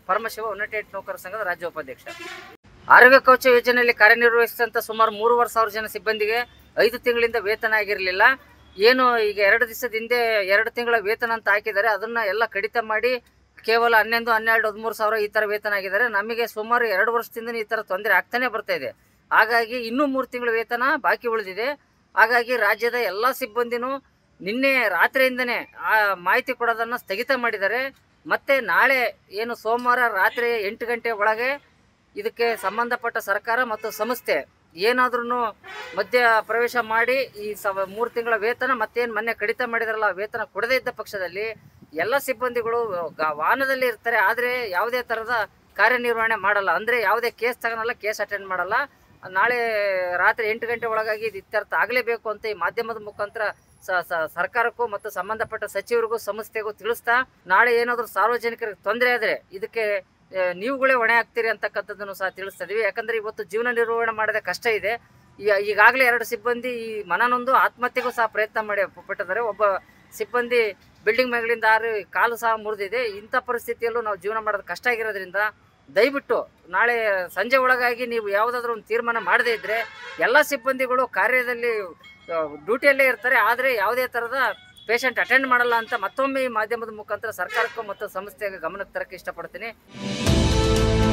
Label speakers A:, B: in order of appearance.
A: Paramashiva United ನೌಕರ ಸಂಘದ ರಾಜ್ಯ ಉಪಾಧ್ಯಕ್ಷ ಆರೋಗ್ಯ ಕವಚ ಯೋಜನೆಯಲ್ಲಿ ಕಾರ್ಯನಿರ್ವಹಿಸಿದಂಥ ಸುಮಾರು ಮೂರುವರೆ ಸಾವಿರ ಜನ ಸಿಬ್ಬಂದಿಗೆ ಐದು ತಿಂಗಳಿಂದ ವೇತನ ಆಗಿರಲಿಲ್ಲ ಏನು ಈಗ ಎರಡು ದಿವಸದ ಹಿಂದೆ ಎರಡು ತಿಂಗಳ ವೇತನ ಅಂತ ಹಾಕಿದ್ದಾರೆ ಅದನ್ನು ಎಲ್ಲ ಕಡಿತ ಮಾಡಿ ಕೇವಲ ಹನ್ನೊಂದು ಹನ್ನೆರಡು ಹದಿಮೂರು ಸಾವಿರ ಈ ಥರ ವೇತನ ಆಗಿದ್ದಾರೆ ನಮಗೆ ಸುಮಾರು ಎರಡು ವರ್ಷದಿಂದ ಈ ಥರ ತೊಂದರೆ ಆಗ್ತಾನೆ ಬರ್ತಾ ಇದೆ ಹಾಗಾಗಿ ಇನ್ನೂ ಮೂರು ತಿಂಗಳ ವೇತನ ಬಾಕಿ ಉಳಿದಿದೆ ಹಾಗಾಗಿ ರಾಜ್ಯದ ಎಲ್ಲ ಸಿಬ್ಬಂದಿನೂ ನಿನ್ನೆ ರಾತ್ರಿಯಿಂದನೇ ಆ ಮಾಹಿತಿ ಕೊಡೋದನ್ನು ಸ್ಥಗಿತ ಮಾಡಿದ್ದಾರೆ ಮತ್ತು ನಾಳೆ ಏನು ಸೋಮವಾರ ರಾತ್ರಿ ಎಂಟು ಗಂಟೆ ಒಳಗೆ ಇದಕ್ಕೆ ಸಂಬಂಧಪಟ್ಟ ಸರ್ಕಾರ ಮತ್ತು ಸಂಸ್ಥೆ ಏನಾದ್ರೂ ಮಧ್ಯ ಪ್ರವೇಶ ಮಾಡಿ ಈ ಸವ ಮೂರು ತಿಂಗಳ ವೇತನ ಮತ್ತೇನು ಮೊನ್ನೆ ಕಡಿತ ಮಾಡಿದಾರಲ್ಲ ಆ ವೇತನ ಕೊಡದೇ ಇದ್ದ ಪಕ್ಷದಲ್ಲಿ ಎಲ್ಲ ಸಿಬ್ಬಂದಿಗಳು ಗ- ವಾಹನದಲ್ಲಿ ಇರ್ತಾರೆ ಆದರೆ ಯಾವುದೇ ಥರದ ಕಾರ್ಯನಿರ್ವಹಣೆ ಮಾಡಲ್ಲ ಅಂದರೆ ಯಾವುದೇ ಕೇಸ್ ತಗೊಳಲ್ಲ ಕೇಸ್ ಅಟೆಂಡ್ ಮಾಡಲ್ಲ ನಾಳೆ ರಾತ್ರಿ ಎಂಟು ಗಂಟೆ ಒಳಗಾಗಿ ಇದು ಇತ್ಯರ್ಥ ಆಗಲೇಬೇಕು ಅಂತ ಈ ಮಾಧ್ಯಮದ ಮುಖಾಂತರ ಸ- ಸ- ಸರ್ಕಾರಕ್ಕೂ ಮತ್ತು ಸಂಬಂಧಪಟ್ಟ ಸಚಿವರಿಗೂ ಸಂಸ್ಥೆಗೂ ತಿಳಿಸ್ತಾ ನಾಳೆ ಏನಾದರೂ ಸಾರ್ವಜನಿಕರಿಗೆ ತೊಂದರೆ ಆದರೆ ಇದಕ್ಕೆ ಆ, ನೀವುಗಳೇ ಹೊಣೆ ಆಗ್ತೀರಿ ಅಂತಕ್ಕಂಥದ್ದನ್ನು ಸಹ ತಿಳಿಸ್ತಾ ಇದೀವಿ ಯಾಕಂದ್ರೆ ಇವತ್ತು ಜೀವನ ನಿರ್ವಹಣೆ ಮಾಡೋದೇ ಕಷ್ಟ ಇದೆ ಈ- ಈಗಾಗಲೇ ಎರಡು ಸಿಬ್ಬಂದಿ ಈ ಮನನೊಂದು ಆತ್ಮಹತ್ಯೆಗೂ ಸಹ ಪ್ರಯತ್ನ ಮಾಡಿ ಪಟ್ಟಿದ್ದಾರೆ ಒಬ್ಬ ಸಿಬ್ಬಂದಿ ಬಿಲ್ಡಿಂಗ್ ಮೇಲಿಂದ ಹಾರಿ ಕಾಲು ಸಹ ಮುರಿದಿದೆ ಇಂಥ ಪರಿಸ್ಥಿತಿಯಲ್ಲೂ ನಾವು ಜೀವನ ಮಾಡೋದು ಕಷ್ಟ ಆಗಿರೋದ್ರಿಂದ ದಯವಿಟ್ಟು ನಾಳೆ ಸಂಜೆ ಒಳಗಾಗಿ ನೀವು ಯಾವುದಾದ್ರೂ ಒಂದು ತೀರ್ಮಾನ ಮಾಡದೇ ಇದ್ದರೆ ಎಲ್ಲ ಸಿಬ್ಬಂದಿಗಳು ಕಾರ್ಯದಲ್ಲಿ ಆ, ಡ್ಯೂಟಿಯಲ್ಲೇ ಇರ್ತಾರೆ ಆದರೆ ಯಾವುದೇ ಥರದ ಪೇಷಂಟ್ ಅಟೆಂಡ್ ಮಾಡಲ್ಲ ಅಂತ ಮತ್ತೊಮ್ಮೆ ಈ ಮಾಧ್ಯಮದ ಮುಖಾಂತರ ಸರ್ಕಾರಕ್ಕೂ ಮತ್ತು ಸಂಸ್ಥೆಗೆ ಗಮನಕ್ಕೆ ತರಕ್ಕೆ ಇಷ್ಟಪಡ್ತೀನಿ